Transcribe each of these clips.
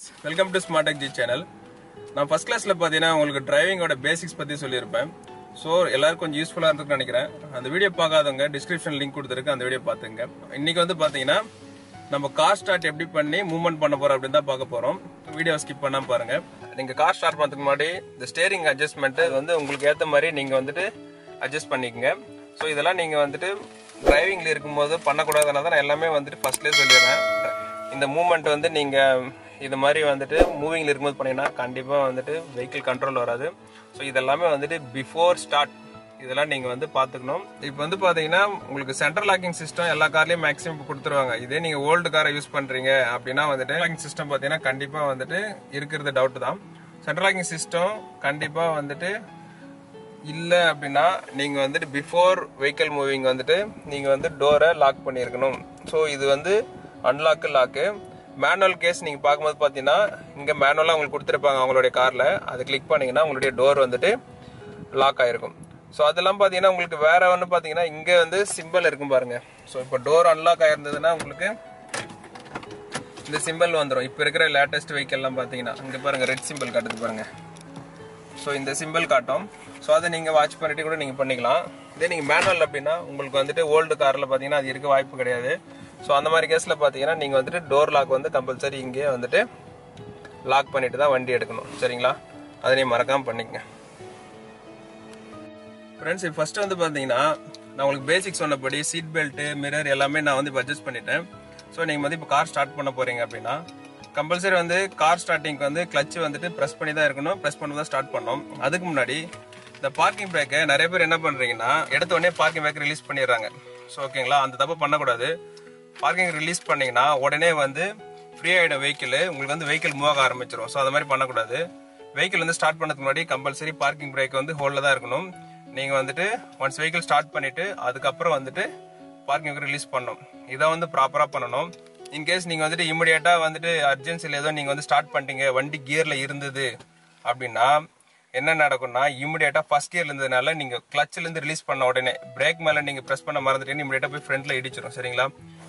welcome to smart G channel நான் first கிளாஸ்ல பார்த்தீங்கன்னா உங்களுக்கு டிரைவிங்கோட பேசிக்ஸ் பற்றி சொல்லியிருப்பேன் ஸோ எல்லாரும் கொஞ்சம் யூஸ்ஃபுல்லாக இருக்குன்னு நினைக்கிறேன் அந்த வீடியோ பார்க்காதவங்க டிஸ்கிரிப்ஷன் லிங்க் கொடுத்துருக்கு அந்த வீடியோ பார்த்துங்க இன்னைக்கு வந்து பார்த்தீங்கன்னா நம்ம கார் ஸ்டார்ட் எப்படி பண்ணி மூவ்மெண்ட் பண்ண போறோம் அப்படின்னு தான் பார்க்க போறோம் வீடியோ ஸ்கிப் பண்ணாம பாருங்க நீங்க கார் ஸ்டார்ட் பண்ணுறதுக்கு முன்னாடி இந்த ஸ்டேரிங் அட்ஜஸ்ட்மெண்ட் வந்து உங்களுக்கு ஏற்ற மாதிரி நீங்க வந்துட்டு அட்ஜஸ்ட் பண்ணிக்கங்க ஸோ இதெல்லாம் நீங்க வந்துட்டு டிரைவிங்ல இருக்கும்போது பண்ணக்கூடாதுன்னா தான் நான் எல்லாமே வந்துட்டு ஃபர்ஸ்ட்லேயே சொல்லிடுறேன் இந்த மூவ்மெண்ட் வந்து நீங்க இது மாதிரி வந்துட்டு மூவிங்ல இருக்கும்போது பண்ணீங்கன்னா கண்டிப்பா வந்துட்டு வெஹிக்கிள் கண்ட்ரோல் வராது ஸோ இதெல்லாமே வந்துட்டு பிஃபோர் ஸ்டார்ட் இதெல்லாம் நீங்க வந்து பாத்துக்கணும் இப்போ வந்து பாத்தீங்கன்னா உங்களுக்கு சென்ட்ரல் லாக்கிங் சிஸ்டம் எல்லா கார்லயும் மேக்ஸிமம் இப்போ கொடுத்துருவாங்க இதே நீங்க ஓல்டு காரை யூஸ் பண்றீங்க அப்படின்னா வந்துட்டு லாக்கிங் சிஸ்டம் பாத்தீங்கன்னா கண்டிப்பா வந்துட்டு இருக்கிறது டவுட் தான் சென்ட்ரல் லாக்கிங் சிஸ்டம் கண்டிப்பா வந்துட்டு இல்ல அப்படின்னா நீங்க வந்துட்டு பிஃபோர் வெஹிக்கிள் மூவிங் வந்துட்டு நீங்க வந்து டோரை லாக் பண்ணியிருக்கணும் ஸோ இது வந்து அன்லாக்கு லாக்கு மேனுவல் கேஸ் நீங்க பார்க்கும்போது பாத்தீங்கன்னா இங்க மேனுவலா உங்களுக்கு கொடுத்துருப்பாங்க அவங்களுடைய கார்ல அதை கிளிக் பண்ணீங்கன்னா உங்களுடைய டோர் வந்துட்டு லாக் ஆயிருக்கும் ஸோ அதெல்லாம் பார்த்தீங்கன்னா உங்களுக்கு வேற ஒன்று பார்த்தீங்கன்னா இங்கே வந்து சிம்பிள் இருக்கும் பாருங்க ஸோ இப்போ டோர் அன்லாக் ஆயிருந்ததுன்னா உங்களுக்கு இந்த சிம்பிள் வந்துடும் இப்போ இருக்கிற லேட்டஸ்ட் வெஹிக்கல்லாம் பார்த்தீங்கன்னா இங்கே பாருங்க ரெட் சிம்பிள் காட்டுது பாருங்க ஸோ இந்த சிம்பிள் காட்டும் ஸோ அதை நீங்கள் வாட்ச் பண்ணிட்டு கூட நீங்கள் பண்ணிக்கலாம் இதே நீங்கள் மேனுவல் அப்படின்னா உங்களுக்கு வந்துட்டு ஓல்டு காரில் பார்த்தீங்கன்னா அது இருக்க வாய்ப்பு கிடையாது ஸோ அந்த மாதிரி கேஸில் பார்த்தீங்கன்னா நீங்கள் வந்துட்டு டோர் லாக் வந்து கம்பல்சரி இங்கேயே வந்துட்டு லாக் பண்ணிட்டு தான் வண்டி எடுக்கணும் சரிங்களா அதை நீங்கள் மறக்காமல் பண்ணிக்கங்க ஃப்ரெண்ட்ஸ் இப்போ ஃபர்ஸ்ட் வந்து பார்த்தீங்கன்னா நான் உங்களுக்கு பேசிக் சொன்னபடி சீட் பெல்ட்டு மிரர் எல்லாமே நான் வந்து இப்போ அட்ஜஸ்ட் பண்ணிட்டேன் ஸோ நீங்கள் வந்து இப்போ கார் ஸ்டார்ட் பண்ண போறீங்க அப்படின்னா கம்பல்சரி வந்து கார் ஸ்டார்டிங்க்கு வந்து கிளச் வந்துட்டு ப்ரெஸ் பண்ணி தான் இருக்கணும் ப்ரெஸ் பண்ணி தான் ஸ்டார்ட் பண்ணணும் அதுக்கு முன்னாடி இந்த பார்க்கிங் பிரேக்கை நிறைய பேர் என்ன பண்ணுறீங்கன்னா எடுத்த உடனே பார்க்கிங் பிரேக் ரிலீஸ் பண்ணிடுறாங்க ஸோ ஓகேங்களா அந்த தப்பு பண்ணக்கூடாது பார்க்கிங் ரிலீஸ் பண்ணீங்கன்னா உடனே வந்து ஃப்ரீ ஆகிடும் வெஹிக்கிள் உங்களுக்கு வந்து வெஹிக்கிள் மூவ் ஆக ஆரம்பிச்சிடும் ஸோ அது மாதிரி பண்ணக்கூடாது வெஹிக்கிள் வந்து ஸ்டார்ட் பண்ணதுக்கு முன்னாடி கம்பல்சரி பார்க்கிங் பிரேக் வந்து ஹோல்ல தான் இருக்கணும் நீங்க வந்துட்டு ஒன்ஸ் வெஹிக்கிள் ஸ்டார்ட் பண்ணிட்டு அதுக்கப்புறம் வந்துட்டு பார்க்கிங் ரிலீஸ் பண்ணணும் இதை வந்து ப்ராப்பரா பண்ணணும் இன்கேஸ் நீங்க வந்துட்டு இமிடியேட்டா வந்துட்டு அர்ஜென்சில ஏதோ நீங்க வந்து ஸ்டார்ட் பண்ணிட்டீங்க வண்டி கியர்ல இருந்தது அப்படின்னா என்ன நடக்கும்னா இமிடியேட்டா ஃபர்ஸ்ட் கியர்ல இருந்ததுனால நீங்க கிளச்ல இருந்து ரிலீஸ் பண்ண உடனே பிரேக் மேல நீங்க பிரஸ் பண்ண மறந்துட்டீங்க இமிடியேட்டா போய் ஃப்ரண்ட்ல இடிச்சிடும் சரிங்களா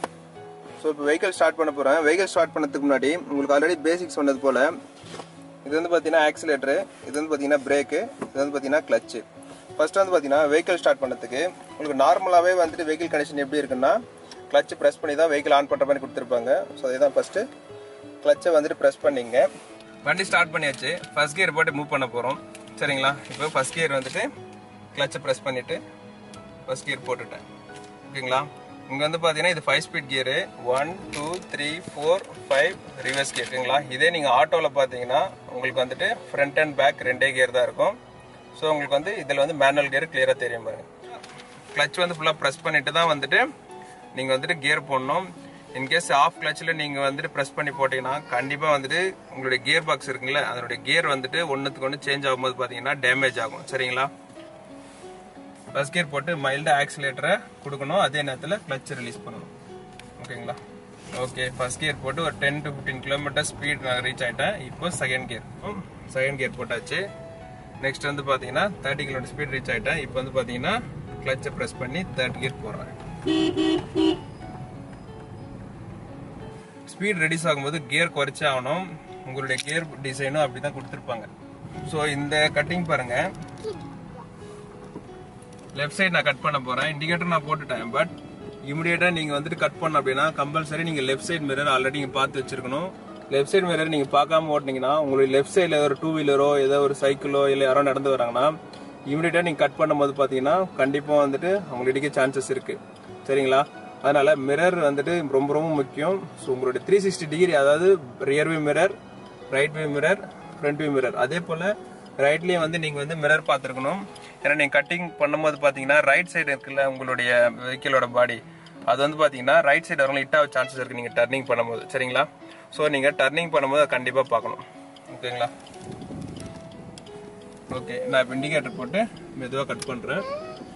ஸோ இப்போ வெஹிக்கிள் ஸ்டார்ட் பண்ண போகிறேன் வெஹிக்கிள் ஸ்டார்ட் பண்ணதுக்கு முன்னாடி உங்களுக்கு ஆல்ரெடி பேசிக் சொன்னது போல் இது வந்து பார்த்தீங்கன்னா ஆக்சிலேட்டரு இது வந்து பார்த்தீங்கன்னா பிரேக்கு இது வந்து பார்த்தீங்கன்னா கிளச்சு ஃபர்ஸ்ட் வந்து பார்த்தீங்கன்னா வெஹிக்கிள் ஸ்டார்ட் பண்ணதுக்கு உங்களுக்கு நார்மலாகவே வந்துட்டு வெஹிக்கிள் கண்டிஷன் எப்படி இருக்குன்னா கிளச் ப்ரெஸ் பண்ணி தான் வெஹிக்கிள் ஆன் பண்ணுற மாதிரி கொடுத்துருப்பாங்க ஸோ அதுதான் ஃபஸ்ட்டு கிளச்சை வந்துட்டு ப்ரெஸ் பண்ணிங்க வண்டி ஸ்டார்ட் பண்ணியாச்சு ஃபர்ஸ்ட் கியர் போட்டு மூவ் பண்ண போகிறோம் சரிங்களா இப்போ ஃபர்ஸ்ட் கியர் வந்துட்டு கிளச்சை ப்ரெஸ் பண்ணிவிட்டு ஃபர்ஸ்ட் கியர் போட்டுட்டேன் ஓகேங்களா இங்க வந்து பாத்தீங்கன்னா இது five speed gear one two three four five reverse gear ஓகேங்களா இதே நீங்க ஆட்டோல பாத்தீங்கன்னா உங்களுக்கு வந்துட்டு ஃப்ரண்ட் அண்ட் பேக் ரெண்டே கியர் தான் இருக்கும் ஸோ உங்களுக்கு வந்து இதில் வந்து மேனுவல் கியர் கிளியரா தெரியும் பாருங்க கிளச் வந்து ஃபுல்லாக ப்ரெஸ் பண்ணிட்டு தான் வந்துட்டு நீங்க வந்துட்டு கியர் போடணும் இன்கேஸ் ஆஃப் கிளச்சில் நீங்க வந்துட்டு ப்ரெஸ் பண்ணி போட்டீங்கன்னா கண்டிப்பா வந்துட்டு உங்களுடைய கியர் பாக்ஸ் இருக்குங்களா அதனுடைய கியர் வந்துட்டு ஒன்றுத்துக்கு ஒன்று சேஞ்ச் ஆகும்போது பார்த்தீங்கன்னா டேமேஜ் ஆகும் சரிங்களா ஃபர்ஸ்ட் கியர் போட்டு மைல்டாக ஆக்சிலேட்டரை கொடுக்கணும் அதே நேரத்தில் கிளச் ரிலீஸ் பண்ணணும் ஓகேங்களா ஓகே ஃபர்ஸ்ட் கியர் போட்டு ஒரு ten to fifteen kilometre speed நான் ரீச் ஆகிட்டேன் இப்போ செகண்ட் கியர் செகண்ட் கியர் போட்டாச்சு நெக்ஸ்ட் வந்து பார்த்தீங்கன்னா தேர்ட்டி கிலோமீட்டர் ஸ்பீட் ரீச் ஆகிட்டேன் இப்போ வந்து பார்த்தீங்கன்னா கிளச்சை ப்ரெஸ் பண்ணி தேர்ட் கியர் போடுறேன் ஸ்பீட் ரெடியூஸ் ஆகும்போது கியர் குறைச்சே ஆகணும் உங்களுடைய கியர் டிசைனும் அப்படி தான் கொடுத்துருப்பாங்க ஸோ இந்த கட்டிங் பாருங்க லெஃப்ட் சைடு நான் கட் பண்ண போறேன் இண்டிகேட்டர் நான் போட்டுட்டேன் பட் இமிடியேட்டா நீங்க வந்துட்டு கட் பண்ண அப்படின்னா கம்பல்சரி நீங்க லெஃப்ட் சைடு மிரர் ஆல்ரெடி நீங்க பார்த்து வச்சிருக்கணும் லெஃப்ட் சைடு மிரர் நீங்க பார்க்காம ஓட்டினீங்கன்னா உங்களுக்கு லெஃப்ட் சைடுல ஒரு டூ வீலரோ ஏதோ ஒரு சைக்கிளோ இல்லை யாரோ நடந்து வராங்கன்னா இமிடியேட்டா நீங்க கட் பண்ணும்போது பாத்தீங்கன்னா கண்டிப்பா வந்துட்டு அவங்க இடிக்க சான்சஸ் இருக்கு சரிங்களா அதனால மிரர் வந்துட்டு ரொம்ப ரொம்ப முக்கியம் ஸோ உங்களுடைய த்ரீ சிக்ஸ்டி டிகிரி அதாவது rear view mirror right view mirror front view mirror அதே போல ரைட்லயும் வந்து நீங்க வந்து மிரர் பார்த்துருக்கணும் ஏன்னா நீங்க கட்டிங் பண்ணும்போது பாத்தீங்கன்னா ரைட் சைடு இருக்குல்ல உங்களுடைய வெஹிக்கிளோட பாடி அது வந்து பாத்தீங்கன்னா ரைட் சைடு வரவங்க ஹிட் ஆக சான்சஸ் இருக்கு நீங்க டர்னிங் பண்ணும்போது சரிங்களா ஸோ நீங்க டர்னிங் பண்ணும்போது அதை கண்டிப்பா பார்க்கணும் ஓகேங்களா ஓகே நான் இப்போ இண்டிகேட்டர் போட்டு மெதுவாக கட் பண்றேன்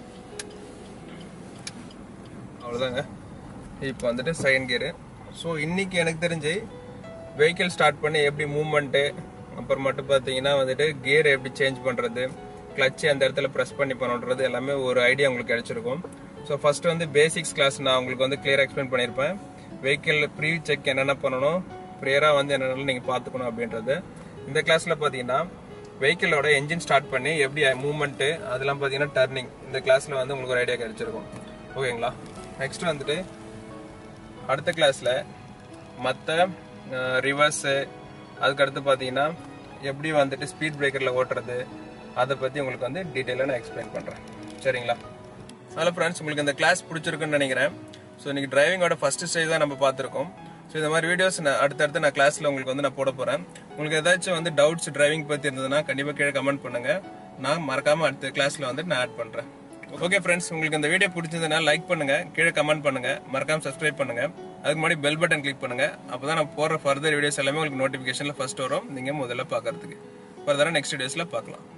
அவ்வளோதாங்க இப்போ வந்துட்டு செகண்ட் கியரு ஸோ இன்னைக்கு எனக்கு தெரிஞ்சு வெஹிக்கிள் ஸ்டார்ட் பண்ணி எப்படி மூவ்மெண்ட்டு அப்புறம் மட்டும் பார்த்தீங்கன்னா வந்துட்டு கியர் எப்படி சேஞ்ச் பண்ணுறது கிளச் அந்த இடத்துல ப்ரெஸ் பண்ணி பண்ணுறது எல்லாமே ஒரு ஐடியா உங்களுக்கு கிடைச்சிருக்கும் ஸோ ஃபர்ஸ்ட் வந்து பேசிக்ஸ் கிளாஸ் நான் உங்களுக்கு வந்து கிளியர் எக்ஸ்பிளைன் பண்ணியிருப்பேன் வெஹிக்கிள் ப்ரீ செக் என்னென்ன பண்ணணும் ப்ரேயராக வந்து என்னென்ன நீங்கள் பார்த்துக்கணும் அப்படின்றது இந்த கிளாஸில் பார்த்தீங்கன்னா வெஹிக்கிளோட என்ஜின் ஸ்டார்ட் பண்ணி எப்படி மூவ்மெண்ட்டு அதெல்லாம் பார்த்தீங்கன்னா டர்னிங் இந்த கிளாஸில் வந்து உங்களுக்கு ஒரு ஐடியா கிடைச்சிருக்கும் ஓகேங்களா நெக்ஸ்ட் வந்துட்டு அடுத்த கிளாஸில் மற்ற ரிவர்ஸு அதுக்கடுத்து பார்த்தீங்கன்னா எப்படி வந்துட்டு ஸ்பீட் பிரேக்கரில் ஓட்டுறது அதை பற்றி உங்களுக்கு வந்து டீட்டெயிலாக நான் எக்ஸ்பிளைன் பண்ணுறேன் சரிங்களா ஹலோ ஃப்ரெண்ட்ஸ் உங்களுக்கு இந்த கிளாஸ் பிடிச்சிருக்குன்னு நினைக்கிறேன் ஸோ இன்னைக்கு டிரைவிங்கோட ஃபர்ஸ்ட் ஸ்டேஜ் தான் நம்ம பார்த்துருக்கோம் ஸோ இந்த மாதிரி வீடியோஸ் நான் அடுத்தடுத்து நான் கிளாஸில் உங்களுக்கு வந்து நான் போட போகிறேன் உங்களுக்கு ஏதாச்சும் வந்து டவுட்ஸ் டிரைவிங் பற்றி இருந்ததுன்னா கண்டிப்பாக கீழே கமெண்ட் பண்ணுங்கள் நான் மறக்காமல் அடுத்த கிளாஸில் வந்து நான் ஆட் பண்ணுறேன் ஓகே ஃப்ரெண்ட்ஸ் உங்களுக்கு இந்த வீடியோ பிடிச்சதுன்னா லைக் பண்ணுங்க கீழே கமெண்ட் பண்ணுங்க மறக்காம சப்ஸ்கிரைப் பண்ணுங்க அதுக்கு முன்னாடி பெல் பட்டன் கிளிக் பண்ணுங்க அப்பதான் நான் போடுற ஃபர்தர் வீடியோஸ் எல்லாமே உங்களுக்கு நோட்டிஃபிகேஷன்ல ஃபர்ஸ்ட் வரும் நீங்க முதல்ல பார்க்கறதுக்கு ஃபர்தரா நெக்ஸ்ட் வீடியோஸ்ல பார்க்கலாம்